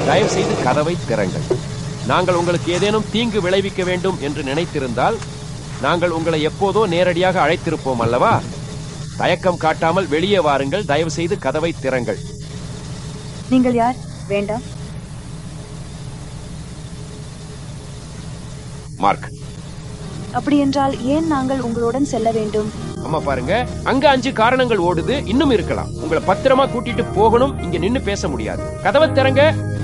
தயவு செய்து கதவை திறங்கள் நாங்கள் உங்களுக்கு ஏதேனும் தீங்கு விளைவிக்க வேண்டும் என்று நினைத்திருந்தால் நாங்கள் உங்களை எப்போதோ நேரடியாக அழைத்திருப்போம் அல்லவா தயக்கம் காட்டாமல் வெளியே வாருங்கள் தயவு செய்து கதவை திறங்கள் நீங்கள் யார் வேண்டாம் மார்க் அப்படியென்றால் ஏன் நாங்கள் உங்களுடன் செல்ல வேண்டும் அம்மா பாருங்க அங்க அஞ்சு காரணங்கள் ஓடுது இன்னும் இருக்கலாம் உங்களை பத்திரமா கூட்டிட்டு போகணும் இங்க நின்னு பேச முடியாது கதவை திறங்க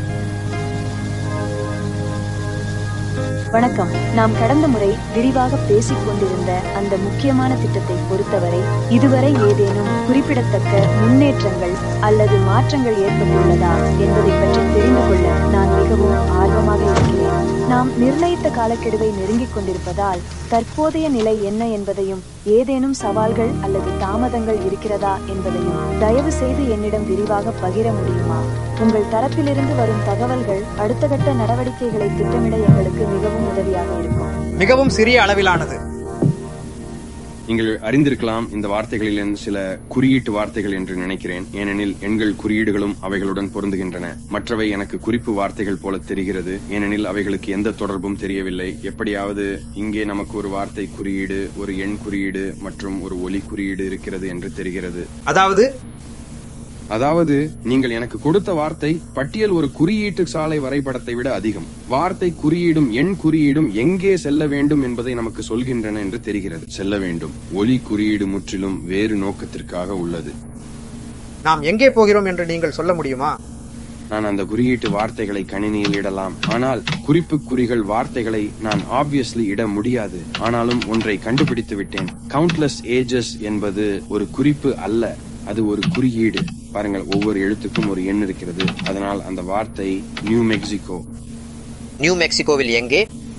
வணக்கம் நாம் கடந்த முறை விரிவாக பேசிக் கொண்டிருந்த அந்த முக்கியமான திட்டத்தை பொறுத்தவரை இதுவரை ஏதேனும் குறிப்பிடத்தக்க முன்னேற்றங்கள் அல்லது மாற்றங்கள் ஏற்பட்டுள்ளதா என்பதை பற்றி தெரிந்து கொள்ள நான் மிகவும் ஆர்வமாக இருக்கிறேன் நாம் நிர்ணயித்த காலக்கெடுவை நெருங்கிக் கொண்டிருப்பதால் தற்போதைய நிலை என்ன என்பதையும் ஏதேனும் சவால்கள் அல்லது தாமதங்கள் இருக்கிறதா என்பதையும் தயவு செய்து என்னிடம் விரிவாக பகிர முடியுமா உங்கள் தரப்பிலிருந்து வரும் தகவல்கள் அடுத்த கட்ட நடவடிக்கைகளை திட்டமிட எங்களுக்கு மிகவும் உதவியாக இருக்கும் மிகவும் சிறிய அளவிலானது நீங்கள் அறிந்திருக்கலாம் இந்த வார்த்தைகளில் சில குறியீட்டு வார்த்தைகள் என்று நினைக்கிறேன் ஏனெனில் எண்கள் குறியீடுகளும் அவைகளுடன் பொருந்துகின்றன மற்றவை எனக்கு குறிப்பு வார்த்தைகள் போல தெரிகிறது ஏனெனில் அவைகளுக்கு எந்த தொடர்பும் தெரியவில்லை எப்படியாவது இங்கே நமக்கு ஒரு வார்த்தை குறியீடு ஒரு எண் குறியீடு மற்றும் ஒரு ஒலி குறியீடு இருக்கிறது என்று தெரிகிறது அதாவது அதாவது நீங்கள் எனக்கு கொடுத்த வார்த்தை பட்டியல் ஒரு குறியீட்டு சாலை வரைபடத்தை விட அதிகம் வார்த்தை குறியீடும் எண் குறியீடும் எங்கே செல்ல வேண்டும் என்பதை நமக்கு சொல்கின்றன என்று தெரிகிறது செல்ல வேண்டும் ஒலி குறியீடு முற்றிலும் வேறு நோக்கத்திற்காக உள்ளது நாம் எங்கே போகிறோம் என்று நீங்கள் சொல்ல முடியுமா நான் அந்த குறியீட்டு வார்த்தைகளை கணினியில் இடலாம் ஆனால் குறிப்பு குறிகள் வார்த்தைகளை நான் ஆப்வியஸ்லி இட முடியாது ஆனாலும் ஒன்றை கண்டுபிடித்து விட்டேன் கவுண்ட்லெஸ் ஏஜஸ் என்பது ஒரு குறிப்பு அல்ல அது ஒரு குறியீடு பாருங்கள் ஒவ்வொரு எழுத்துக்கும் ஒரு எண் இருக்கிறது அதனால் அந்த வார்த்தை நியூ மெக்சிகோ நியூ மெக்சிகோவில் எங்கே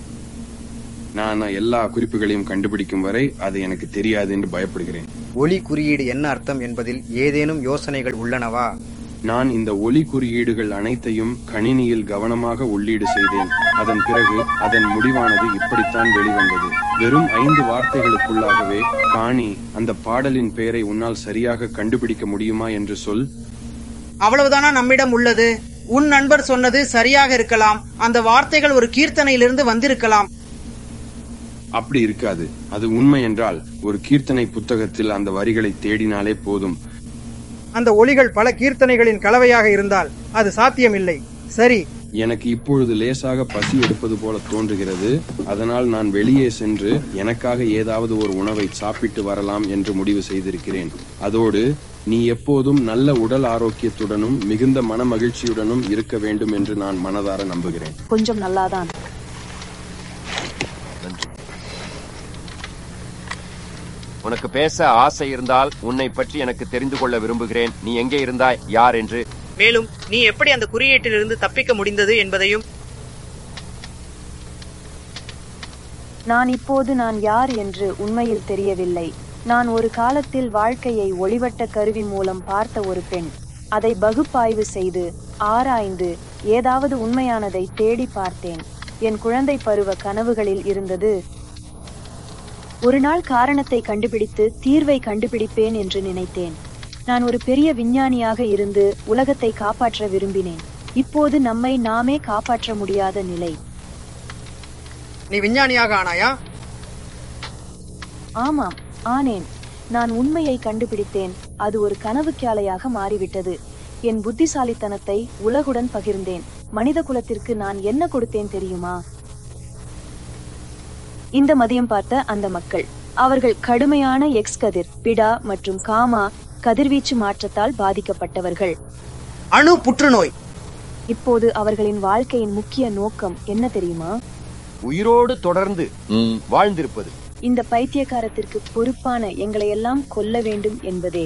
நான் எல்லா குறிப்புகளையும் கண்டுபிடிக்கும் வரை அது எனக்கு தெரியாது என்று பயப்படுகிறேன் ஒலி குறியீடு என்ன அர்த்தம் என்பதில் ஏதேனும் யோசனைகள் உள்ளனவா நான் இந்த ஒலி குறியீடுகள் அனைத்தையும் கணினியில் கவனமாக உள்ளீடு செய்தேன் அதன் பிறகு அதன் முடிவானது இப்படித்தான் வெளிவந்தது வெறும் ஐந்து வார்த்தைகளுக்குள்ளாகவே காணி அந்த பாடலின் பெயரை உன்னால் சரியாக கண்டுபிடிக்க முடியுமா என்று சொல் அவ்வளவுதானா நம்மிடம் உள்ளது உன் நண்பர் சொன்னது சரியாக இருக்கலாம் அந்த வார்த்தைகள் ஒரு கீர்த்தனையிலிருந்து வந்திருக்கலாம் அப்படி இருக்காது அது உண்மை என்றால் ஒரு கீர்த்தனை புத்தகத்தில் அந்த வரிகளை தேடினாலே போதும் அந்த ஒலிகள் பல கீர்த்தனைகளின் கலவையாக இருந்தால் அது சாத்தியமில்லை சரி எனக்கு இப்பொழுது லேசாக பசி எடுப்பது போல தோன்றுகிறது அதனால் நான் வெளியே சென்று எனக்காக ஏதாவது ஒரு உணவை சாப்பிட்டு வரலாம் என்று முடிவு செய்திருக்கிறேன் அதோடு நீ எப்போதும் நல்ல உடல் ஆரோக்கியத்துடனும் மிகுந்த மன மகிழ்ச்சியுடனும் இருக்க வேண்டும் என்று நான் மனதார நம்புகிறேன் கொஞ்சம் நல்லாதான் உனக்கு பேச ஆசை இருந்தால் உன்னை பற்றி எனக்கு தெரிந்து கொள்ள விரும்புகிறேன் நீ எங்கே இருந்தாய் யார் என்று மேலும் நீ எப்படி அந்த குறியீட்டிலிருந்து தப்பிக்க முடிந்தது என்பதையும் நான் இப்போது நான் யார் என்று உண்மையில் தெரியவில்லை நான் ஒரு காலத்தில் வாழ்க்கையை ஒளிவட்ட கருவி மூலம் பார்த்த ஒரு பெண் அதை பகுப்பாய்வு செய்து ஆராய்ந்து ஏதாவது உண்மையானதை தேடி பார்த்தேன் என் குழந்தை பருவ கனவுகளில் இருந்தது ஒரு நாள் காரணத்தை கண்டுபிடித்து தீர்வை கண்டுபிடிப்பேன் என்று நினைத்தேன் நான் ஒரு பெரிய விஞ்ஞானியாக இருந்து உலகத்தை காப்பாற்ற விரும்பினேன் இப்போது நம்மை நாமே காப்பாற்ற முடியாத நிலை நீ விஞ்ஞானியாக ஆனாயா ஆமாம் ஆனேன் நான் உண்மையை கண்டுபிடித்தேன் அது ஒரு கனவுக்கியாலையாக மாறிவிட்டது என் புத்திசாலித்தனத்தை உலகுடன் பகிர்ந்தேன் மனித குலத்திற்கு நான் என்ன கொடுத்தேன் தெரியுமா இந்த மதியம் பார்த்த அந்த மக்கள் அவர்கள் கடுமையான எக்ஸ் கதிர் பிடா மற்றும் காமா கதிர்வீச்சு மாற்றத்தால் பாதிக்கப்பட்டவர்கள் அணு புற்றுநோய் இப்போது அவர்களின் வாழ்க்கையின் முக்கிய நோக்கம் என்ன தெரியுமா உயிரோடு தொடர்ந்து வாழ்ந்திருப்பது இந்த பைத்தியக்காரத்திற்கு பொறுப்பான எங்களை எல்லாம் கொல்ல வேண்டும் என்பதே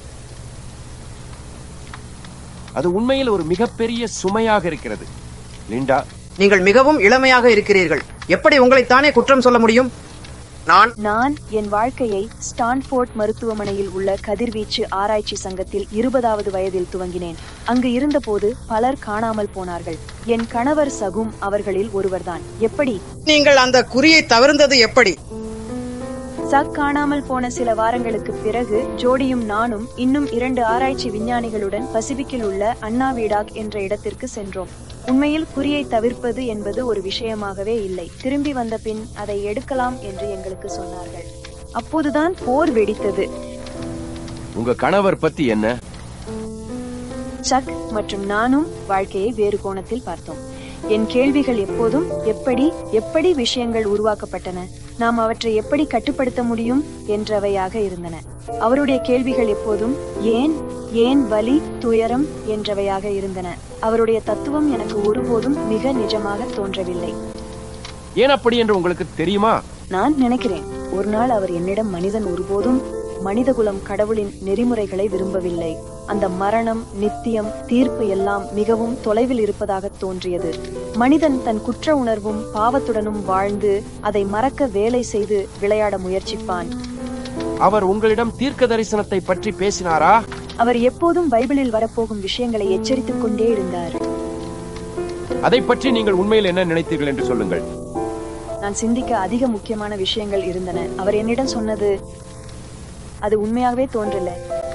அது உண்மையில் ஒரு மிகப்பெரிய சுமையாக இருக்கிறது லிண்டா நீங்கள் மிகவும் இளமையாக இருக்கிறீர்கள் எப்படி உங்களைத்தானே குற்றம் சொல்ல முடியும் நான் நான் என் வாழ்க்கையை ஸ்டான்ஃபோர்ட் மருத்துவமனையில் உள்ள கதிர்வீச்சு ஆராய்ச்சி சங்கத்தில் இருபதாவது வயதில் துவங்கினேன் அங்கு இருந்தபோது பலர் காணாமல் போனார்கள் என் கணவர் சகும் அவர்களில் ஒருவர்தான் எப்படி நீங்கள் அந்த குறியை தவிர்ந்தது எப்படி சக் காணாமல் போன சில வாரங்களுக்கு பிறகு ஜோடியும் நானும் இன்னும் இரண்டு ஆராய்ச்சி விஞ்ஞானிகளுடன் பசிபிக்கில் உள்ள அண்ணா வீடாக் என்ற இடத்திற்கு சென்றோம் உண்மையில் குறியை தவிர்ப்பது என்பது ஒரு விஷயமாகவே இல்லை திரும்பி வந்த பின் அதை எடுக்கலாம் என்று எங்களுக்கு சொன்னார்கள் அப்போதுதான் போர் வெடித்தது உங்க கணவர் பத்தி என்ன சக் மற்றும் நானும் வாழ்க்கையை வேறு கோணத்தில் பார்த்தோம் என் கேள்விகள் எப்போதும் எப்படி எப்படி விஷயங்கள் உருவாக்கப்பட்டன நாம் அவற்றை எப்படி கட்டுப்படுத்த முடியும் என்றவையாக இருந்தன அவருடைய கேள்விகள் எப்போதும் ஏன் ஏன் வலி துயரம் என்றவையாக இருந்தன அவருடைய தத்துவம் எனக்கு ஒருபோதும் மிக நிஜமாக தோன்றவில்லை ஏன் அப்படி என்று உங்களுக்கு தெரியுமா நான் நினைக்கிறேன் ஒரு நாள் அவர் என்னிடம் மனிதன் ஒருபோதும் மனிதகுலம் கடவுளின் நெறிமுறைகளை விரும்பவில்லை அந்த மரணம் நித்தியம் தீர்ப்பு எல்லாம் மிகவும் தொலைவில் இருப்பதாக தோன்றியது மனிதன் தன் குற்ற உணர்வும் பாவத்துடனும் வாழ்ந்து அதை மறக்க வேலை செய்து விளையாட முயற்சிப்பான் அவர் உங்களிடம் தீர்க்க தரிசனத்தை பற்றி பேசினாரா அவர் எப்போதும் பைபிளில் வரப்போகும் விஷயங்களை எச்சரித்துக் கொண்டே இருந்தார் அதை பற்றி நீங்கள் உண்மையில் என்ன நினைத்தீர்கள் என்று சொல்லுங்கள் நான் சிந்திக்க அதிக முக்கியமான விஷயங்கள் இருந்தன அவர் என்னிடம் சொன்னது அது உண்மையாகவே தோன்றல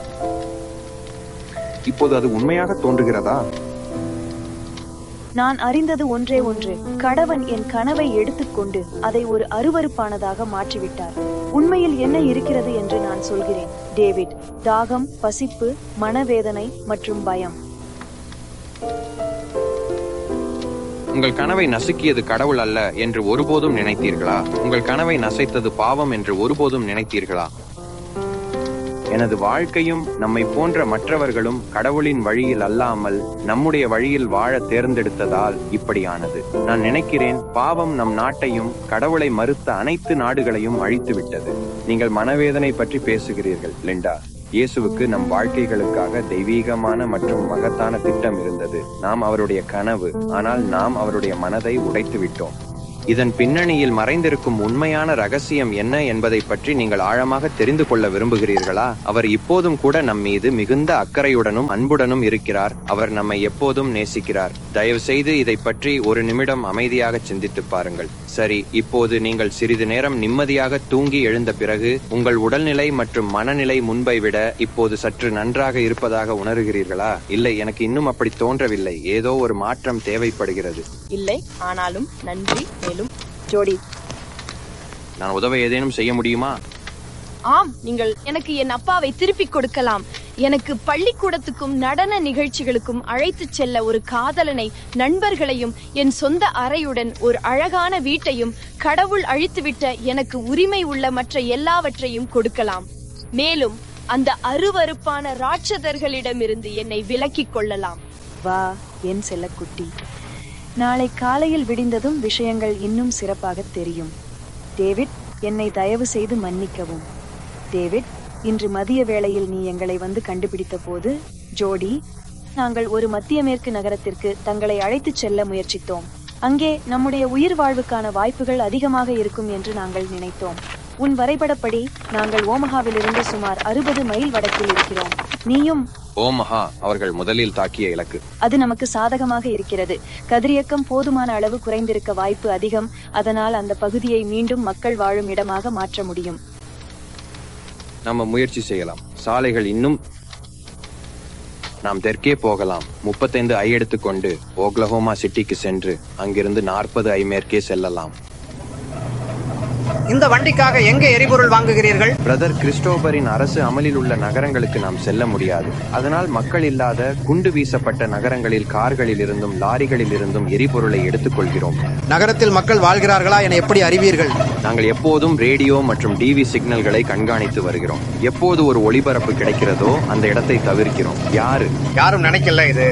இப்போது அது உண்மையாக தோன்றுகிறதா நான் அறிந்தது ஒன்றே ஒன்று கடவன் என் கனவை எடுத்துக்கொண்டு அதை ஒரு அருவருப்பானதாக மாற்றிவிட்டார் உண்மையில் என்ன இருக்கிறது என்று நான் சொல்கிறேன் டேவிட் தாகம் பசிப்பு மனவேதனை மற்றும் பயம் உங்கள் கனவை நசுக்கியது கடவுள் அல்ல என்று ஒருபோதும் நினைத்தீர்களா உங்கள் கனவை நசைத்தது பாவம் என்று ஒருபோதும் நினைத்தீர்களா எனது வாழ்க்கையும் நம்மை போன்ற மற்றவர்களும் கடவுளின் வழியில் அல்லாமல் நம்முடைய வழியில் வாழ தேர்ந்தெடுத்ததால் இப்படியானது நான் நினைக்கிறேன் பாவம் நம் நாட்டையும் கடவுளை மறுத்த அனைத்து நாடுகளையும் அழித்துவிட்டது நீங்கள் மனவேதனை பற்றி பேசுகிறீர்கள் லிண்டா இயேசுவுக்கு நம் வாழ்க்கைகளுக்காக தெய்வீகமான மற்றும் மகத்தான திட்டம் இருந்தது நாம் அவருடைய கனவு ஆனால் நாம் அவருடைய மனதை உடைத்து விட்டோம் இதன் பின்னணியில் மறைந்திருக்கும் உண்மையான ரகசியம் என்ன என்பதை பற்றி நீங்கள் ஆழமாக தெரிந்து கொள்ள விரும்புகிறீர்களா அவர் இப்போதும் கூட நம் மீது மிகுந்த அக்கறையுடனும் அன்புடனும் இருக்கிறார் அவர் நம்மை எப்போதும் நேசிக்கிறார் தயவு செய்து இதை பற்றி ஒரு நிமிடம் அமைதியாக சிந்தித்து பாருங்கள் சரி இப்போது நீங்கள் சிறிது நேரம் நிம்மதியாக தூங்கி எழுந்த பிறகு உங்கள் உடல்நிலை மற்றும் மனநிலை முன்பை விட இப்போது சற்று நன்றாக இருப்பதாக உணர்கிறீர்களா இல்லை எனக்கு இன்னும் அப்படி தோன்றவில்லை ஏதோ ஒரு மாற்றம் தேவைப்படுகிறது இல்லை ஆனாலும் நன்றி மேலும் ஜோடி நான் உதவ ஏதேனும் செய்ய முடியுமா ஆம் நீங்கள் எனக்கு என் அப்பாவை திருப்பிக் கொடுக்கலாம் எனக்கு பள்ளிக்கூடத்துக்கும் நடன நிகழ்ச்சிகளுக்கும் அழைத்துச் செல்ல ஒரு காதலனை நண்பர்களையும் என் சொந்த அறையுடன் ஒரு அழகான வீட்டையும் கடவுள் அழித்துவிட்ட எனக்கு உரிமை உள்ள மற்ற எல்லாவற்றையும் கொடுக்கலாம் மேலும் அந்த அருவருப்பான ராட்சதர்களிடமிருந்து என்னை விலக்கிக் கொள்ளலாம் வா என் செல்லக்குட்டி நாளை காலையில் விடிந்ததும் விஷயங்கள் இன்னும் சிறப்பாக தெரியும் டேவிட் என்னை தயவு செய்து மன்னிக்கவும் டேவிட் இன்று மதிய வேளையில் நீ எங்களை வந்து கண்டுபிடித்த போது ஜோடி நாங்கள் ஒரு மத்திய மேற்கு நகரத்திற்கு தங்களை அழைத்துச் செல்ல முயற்சித்தோம் அங்கே நம்முடைய உயிர் வாழ்வுக்கான வாய்ப்புகள் அதிகமாக இருக்கும் என்று நாங்கள் நினைத்தோம் உன் வரைபடப்படி நாங்கள் ஓமஹாவிலிருந்து சுமார் அறுபது மைல் வடக்கில் இருக்கிறோம் நீயும் ஓமஹா அவர்கள் முதலில் தாக்கிய இலக்கு அது நமக்கு சாதகமாக இருக்கிறது கதிரியக்கம் போதுமான அளவு குறைந்திருக்க வாய்ப்பு அதிகம் அதனால் அந்த பகுதியை மீண்டும் மக்கள் வாழும் இடமாக மாற்ற முடியும் நாம முயற்சி செய்யலாம் சாலைகள் இன்னும் நாம் தெற்கே போகலாம் முப்பத்தைந்து ஐ எடுத்துக்கொண்டு ஓக்லஹோமா சிட்டிக்கு சென்று அங்கிருந்து நாற்பது ஐ மேற்கே செல்லலாம் இந்த வண்டிக்காக எங்க எரிபொருள் வாங்குகிறீர்கள் பிரதர் கிறிஸ்டோபரின் அரசு அமலில் உள்ள நகரங்களுக்கு நாம் செல்ல முடியாது அதனால் மக்கள் இல்லாத குண்டு வீசப்பட்ட நகரங்களில் கார்களில் இருந்தும் லாரிகளில் இருந்தும் எரிபொருளை எடுத்துக்கொள்கிறோம் நகரத்தில் மக்கள் வாழ்கிறார்களா என எப்படி அறிவீர்கள் நாங்கள் எப்போதும் ரேடியோ மற்றும் டிவி சிக்னல்களை கண்காணித்து வருகிறோம் எப்போது ஒரு ஒளிபரப்பு கிடைக்கிறதோ அந்த இடத்தை தவிர்க்கிறோம் யாரு யாரும் நினைக்கல இது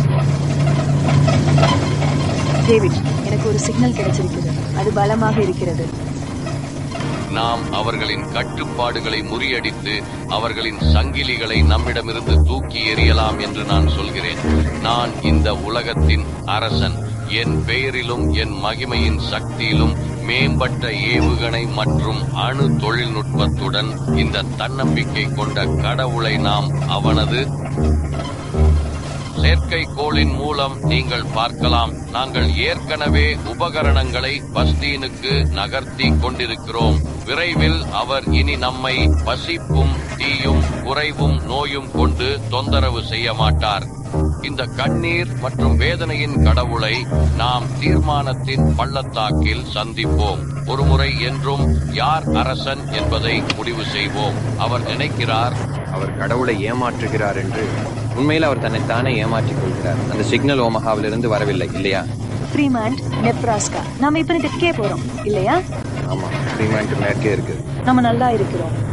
டேவிட் எனக்கு ஒரு சிக்னல் கிடைச்சிருக்கிறது அது பலமாக இருக்கிறது நாம் அவர்களின் கட்டுப்பாடுகளை முறியடித்து அவர்களின் சங்கிலிகளை நம்மிடமிருந்து தூக்கி எறியலாம் என்று நான் சொல்கிறேன் நான் இந்த உலகத்தின் அரசன் என் பெயரிலும் என் மகிமையின் சக்தியிலும் மேம்பட்ட ஏவுகணை மற்றும் அணு தொழில்நுட்பத்துடன் இந்த தன்னம்பிக்கை கொண்ட கடவுளை நாம் அவனது செயற்கைக்கோளின் மூலம் நீங்கள் பார்க்கலாம் நாங்கள் ஏற்கனவே உபகரணங்களை பஸ்தீனுக்கு நகர்த்தி கொண்டிருக்கிறோம் விரைவில் அவர் இனி நம்மை பசிப்பும் தீயும் குறைவும் நோயும் கொண்டு தொந்தரவு செய்ய மாட்டார் இந்த கண்ணீர் மற்றும் வேதனையின் கடவுளை நாம் தீர்மானத்தின் பள்ளத்தாக்கில் சந்திப்போம் ஒருமுறை என்றும் யார் அரசன் என்பதை முடிவு செய்வோம் அவர் நினைக்கிறார் அவர் கடவுளை ஏமாற்றுகிறார் என்று உண்மையில் அவர் தன்னைத்தானே ஏமாற்றிக் கொள்கிறார் அந்த சிக்னல் ஓமஹாவிலிருந்து வரவில்லை இல்லையா ஃப்ரீமாண்ட் நெப்ராஸ்கா நாம இப்ப தெற்கே போறோம் இல்லையா ஆமா ஃப்ரீமேன்க்கு மேற்கே இருக்கு நம்ம நல்லா இருக்கிறோம்